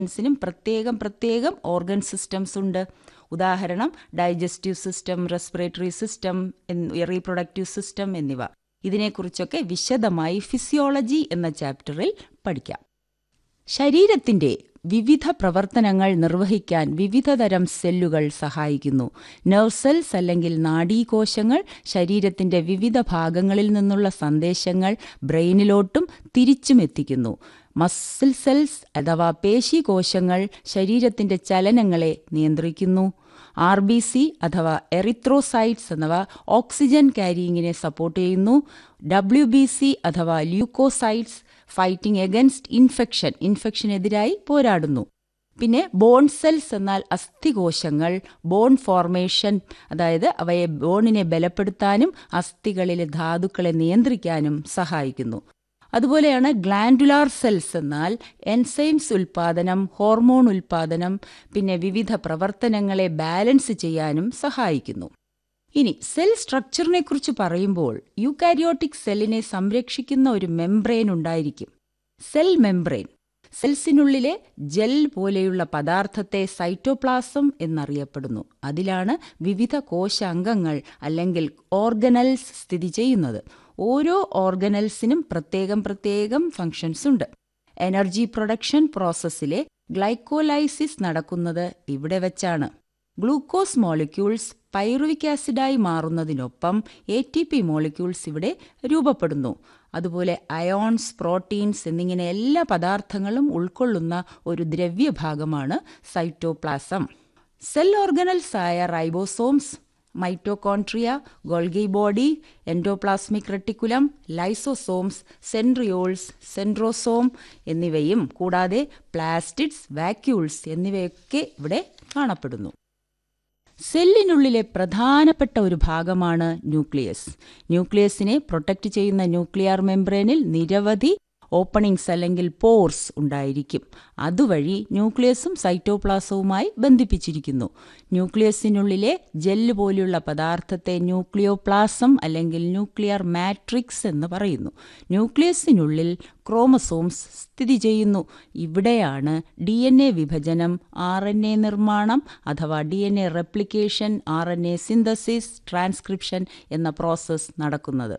സിനും പ്രത്യേകം പ്രത്യേകം organ systems ഉണ്ട് ഉദാഹരണം digestive system respiratory system reproductive system എന്നിവ ഇതിനെക്കുറിച്ചൊക്കെ വിശദമായി ഫിസിയോളജി എന്ന ചാപ്റ്ററിൽ പഠിക്കാം ശരീരത്തിന്റെ വിവിധ പ്രവർത്തനങ്ങൾ നിർവഹിക്കാൻ വിവിധതരം സെല്ലുകൾ സഹായിക്കുന്നു നെർവ് സെൽസ് അല്ലെങ്കിൽ നാഡീകോശങ്ങൾ ശരീരത്തിന്റെ വിവിധ ഭാഗങ്ങളിൽ നിന്നുള്ള സന്ദേശങ്ങൾ ബ്രെയിനിലോട്ടും തിരിച്ചും എത്തിക്കുന്നു മസിൽ സെൽസ് അഥവാ പേശികോശങ്ങൾ ശരീരത്തിന്റെ ചലനങ്ങളെ നിയന്ത്രിക്കുന്നു ആർ ബി സി അഥവാ എറിത്രോസൈറ്റ്സ് അഥവാ ഓക്സിജൻ ക്യാരിയിങ്ങിനെ സപ്പോർട്ട് ചെയ്യുന്നു ഡബ്ല്യു ബി സി അഥവാ ല്യൂക്കോസൈറ്റ്സ് ഫൈറ്റിംഗ് എഗൻസ്റ്റ് ഇൻഫെക്ഷൻ ഇൻഫെക്ഷനെതിരായി പോരാടുന്നു പിന്നെ ബോൺ സെൽസ് എന്നാൽ അസ്ഥികോശങ്ങൾ ബോൺ ഫോർമേഷൻ അതായത് അവയെ ബോണിനെ ബലപ്പെടുത്താനും അസ്ഥികളിലെ ധാതുക്കളെ നിയന്ത്രിക്കാനും സഹായിക്കുന്നു അതുപോലെയാണ് ഗ്ലാൻഡുലാർ സെൽസ് എന്നാൽ എൻസൈംസ് ഉൽപാദനം ഹോർമോൺ ഉൽപാദനം പിന്നെ വിവിധ പ്രവർത്തനങ്ങളെ ബാലൻസ് ചെയ്യാനും സഹായിക്കുന്നു ഇനി സെൽ സ്ട്രക്ചറിനെ കുറിച്ച് പറയുമ്പോൾ യൂകാരിയോട്ടിക് സെല്ലിനെ സംരക്ഷിക്കുന്ന ഒരു മെംബ്രെയിൻ ഉണ്ടായിരിക്കും സെൽ മെംബ്രെയിൻ സെൽസിനുള്ളിലെ ജെൽ പോലെയുള്ള പദാർത്ഥത്തെ സൈറ്റോപ്ലാസം എന്നറിയപ്പെടുന്നു അതിലാണ് വിവിധ കോശാംഗങ്ങൾ അല്ലെങ്കിൽ ഓർഗനൽസ് സ്ഥിതി ചെയ്യുന്നത് ഓരോ ഓർഗനൽസിനും പ്രത്യേകം പ്രത്യേകം ഫങ്ഷൻസ് ഉണ്ട് എനർജി പ്രൊഡക്ഷൻ പ്രോസസ്സിലെ ഗ്ലൈക്കോലൈസിസ് നടക്കുന്നത് ഇവിടെ വെച്ചാണ് ഗ്ലൂക്കോസ് മോളിക്യൂൾസ് പൈറുവിക് ആസിഡായി മാറുന്നതിനൊപ്പം എ ടി പി മോളിക്യൂൾസ് ഇവിടെ രൂപപ്പെടുന്നു അതുപോലെ അയോൺസ് പ്രോട്ടീൻസ് എന്നിങ്ങനെ എല്ലാ പദാർത്ഥങ്ങളും ഉൾക്കൊള്ളുന്ന ഒരു ദ്രവ്യഭാഗമാണ് സൈറ്റോപ്ലാസം സെൽ ഓർഗനൽസ് ആയ ribosomes mitochondria Golgi body endoplasmic reticulum lysosomes centrioles centrosome എന്നിവയും കൂടാതെ പ്ലാസ്റ്റിഡ്സ് വാക്യൂൾസ് എന്നിവയൊക്കെ ഇവിടെ കാണപ്പെടുന്നു സെല്ലിനുള്ളിലെ പ്രധാനപ്പെട്ട ഒരു ഭാഗമാണ് ന്യൂക്ലിയസ് ന്യൂക്ലിയസിനെ പ്രൊട്ടക്റ്റ് ചെയ്യുന്ന ന്യൂക്ലിയർ മെംബ്രെയിനിൽ നിരവധി ഓപ്പണിങ്സ് അല്ലെങ്കിൽ പോർസ് ഉണ്ടായിരിക്കും അതുവഴി ന്യൂക്ലിയസും സൈറ്റോപ്ലാസവുമായി ബന്ധിപ്പിച്ചിരിക്കുന്നു ന്യൂക്ലിയസിനുള്ളിലെ ജെല്ല് പോലെയുള്ള പദാർത്ഥത്തെ ന്യൂക്ലിയോപ്ലാസം അല്ലെങ്കിൽ ന്യൂക്ലിയർ മാട്രിക്സ് എന്ന് പറയുന്നു ന്യൂക്ലിയസിനുള്ളിൽ ക്രോമസോംസ് സ്ഥിതി ചെയ്യുന്നു ഇവിടെയാണ് ഡി എൻ എ വിഭജനം ആർ എൻ എ നിർമ്മാണം അഥവാ D N A replication R N A synthesis transcription എന്ന പ്രോസസ്സ് നടക്കുന്നത്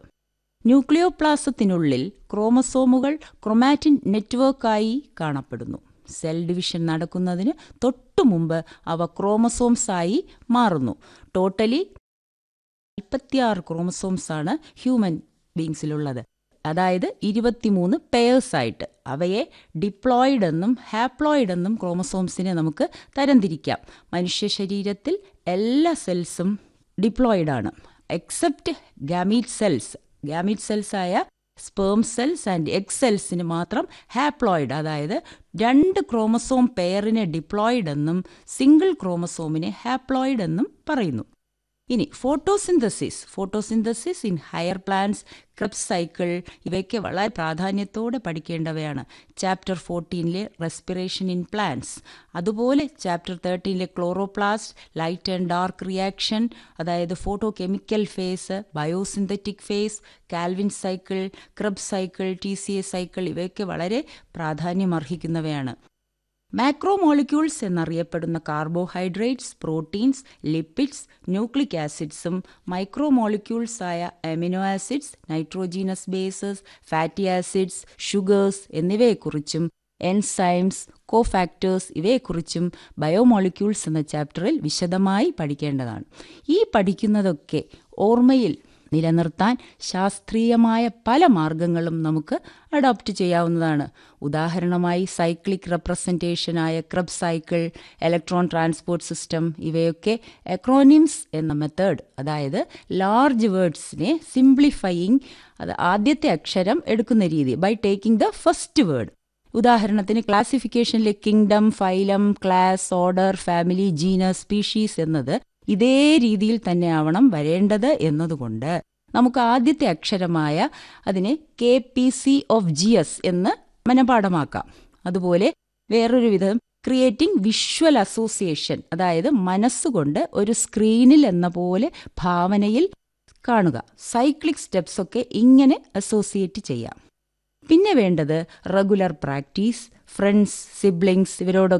ന്യൂക്ലിയോപ്ലാസത്തിനുള്ളിൽ ക്രോമസോമുകൾ ക്രൊമാറ്റിൻ നെറ്റ്വർക്കായി കാണപ്പെടുന്നു സെൽ ഡിവിഷൻ നടക്കുന്നതിന് തൊട്ടു മുമ്പ് അവ ക്രോമസോംസായി മാറുന്നു ടോട്ടലി നാൽപ്പത്തിയാറ് ക്രോമസോംസ് ആണ് ഹ്യൂമൻ ബീങ്സിലുള്ളത് അതായത് ഇരുപത്തിമൂന്ന് പെയേഴ്സായിട്ട് അവയെ ഡിപ്ലോയിഡ് എന്നും ഹാപ്ലോയിഡ് എന്നും ക്രോമസോംസിനെ നമുക്ക് തരംതിരിക്കാം മനുഷ്യ ശരീരത്തിൽ എല്ലാ സെൽസും ഡിപ്ലോയിഡാണ് except gamete cells gamete cells ആയ സ്പേം സെൽസ് ആൻഡ് എഗ് സെൽസിന് മാത്രം ഹാപ്ലോയിഡ് അതായത് രണ്ട് ക്രോമസോം പെയറിനെ ഡിപ്ലോയിഡ് എന്നും സിംഗിൾ ക്രോമസോമിനെ ഹാപ്ലോയിഡ് എന്നും പറയുന്നു ഇനി photosynthesis photosynthesis in higher plants Krebs cycle ഇവയൊക്കെ വളരെ പ്രാധാന്യത്തോടെ പഠിക്കേണ്ടവയാണ് ചാപ്റ്റർ ഫോർട്ടീനിലെ റെസ്പിറേഷൻ ഇൻ പ്ലാന്റ്സ് അതുപോലെ ചാപ്റ്റർ തേർട്ടീനിലെ chloroplast light and dark reaction അതായത് photo chemical phase biosynthetic phase Calvin cycle Krebs cycle T C A cycle ഇവയൊക്കെ വളരെ പ്രാധാന്യമർഹിക്കുന്നവയാണ് മാക്രോമോളിക്യൂൾസ് എന്നറിയപ്പെടുന്ന കാർബോഹൈഡ്രേറ്റ്സ് പ്രോട്ടീൻസ് ലിപ്പിഡ്സ് ന്യൂക്ലിക് ആസിഡ്സും മൈക്രോമോളിക്യൂൾസ് ആയ amino acids nitrogenous bases fatty acids sugars എന്നിവയെക്കുറിച്ചും enzymes cofactors ഇവയെക്കുറിച്ചും biomolecules എന്ന ചാപ്റ്ററിൽ വിശദമായി പഠിക്കേണ്ടതാണ് ഈ പഠിക്കുന്നതൊക്കെ ഓർമ്മയിൽ നിലനിർത്താൻ ശാസ്ത്രീയമായ പല മാർഗങ്ങളും നമുക്ക് അഡോപ്റ്റ് ചെയ്യാവുന്നതാണ് ഉദാഹരണമായി സൈക്ലിക് റെപ്രസെൻറ്റേഷനായ Krebs cycle electron transport system ഇവയൊക്കെ എക്രോനിംസ് എന്ന മെത്തേഡ് അതായത് ലാർജ് വേർഡ്സിനെ സിംപ്ലിഫയിങ് അത് ആദ്യത്തെ അക്ഷരം എടുക്കുന്ന രീതി by taking the first word ഉദാഹരണത്തിന് ക്ലാസിഫിക്കേഷനിലെ kingdom phylum class order family genus species എന്നത് ഇതേ രീതിയിൽ തന്നെ ആവണം വരേണ്ടത് എന്നതുകൊണ്ട് നമുക്ക് ആദ്യത്തെ അക്ഷരമായ അതിനെ K P C of G S എന്ന് മനപാഠമാക്കാം അതുപോലെ വേറൊരു വിധം ക്രിയേറ്റിംഗ് വിഷ്വൽ അസോസിയേഷൻ അതായത് മനസ്സുകൊണ്ട് ഒരു സ്ക്രീനിൽ എന്ന പോലെ ഭാവനയിൽ കാണുക സൈക്ലിക് സ്റ്റെപ്സ് ഒക്കെ ഇങ്ങനെ അസോസിയേറ്റ് ചെയ്യാം പിന്നെ വേണ്ടത് റെഗുലർ പ്രാക്ടീസ് ഫ്രണ്ട്സ് സിബ്ലിങ്സ് ഇവരോടൊക്കെ